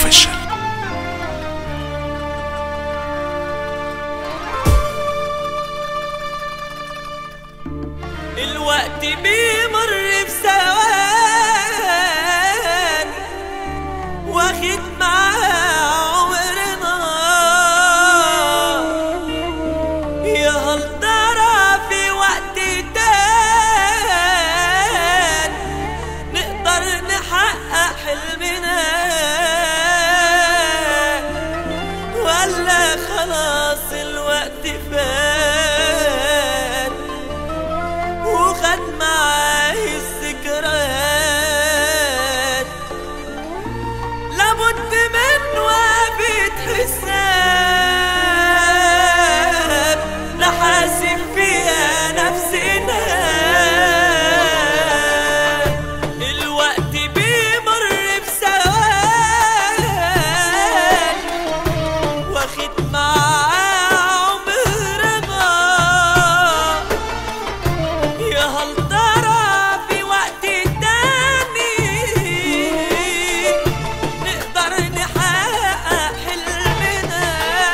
اوفيشال الوقت بيمر بثواني واخد معاه عمرنا يا هل ترى في وقت تاني نقدر نحقق حلمنا ولا خلاص الوقت فات وخد معاه الذكريات لابد من وقفة حساب نحاسب فيها نفسنا الوقت بيمر بثواني واخد معاه عمرنا يا هل ترى في وقت تاني نقدر نحقق حلمنا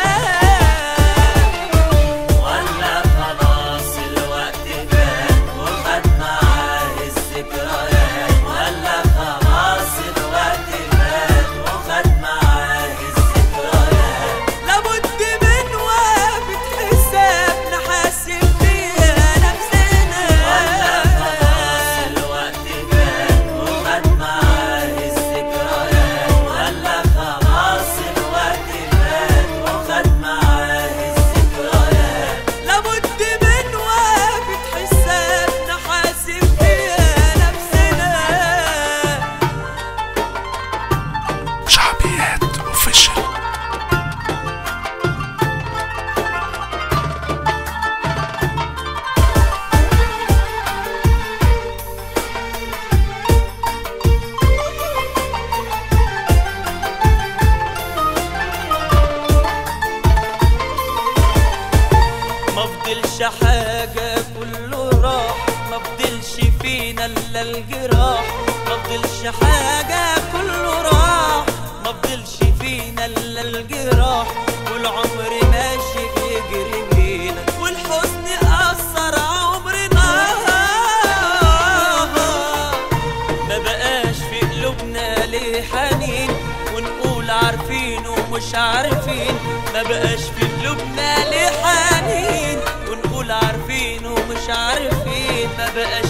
ولا خلاص الوقت فات وخد معاه الذكريات ولا خلاص الوقت فات وخد معاه الذكريات لابد من وقفة حساب نحاسب فيها نفسنا ولا خلاص الوقت فات وخد معاه الذكريات ولا خلاص الوقت فات وخد معاه الذكريات لابد من وقفة حساب نحاسب فيها نفسنا شعبيات اوفيشال ما فضلش حاجة كله راح ما فضلش فينا الا الجراح ما فضلش حاجة كله راح ما فضلش فينا الا الجراح والعمر ماشي بيجري بينا والحزن أثر عمرنا ما بقاش في قلوبنا ليه حنين ونقول عارفين ومش عارفين ما بقاش في قلوبنا ليه حنين ونقول عارفين ومش عارفين ما بقاش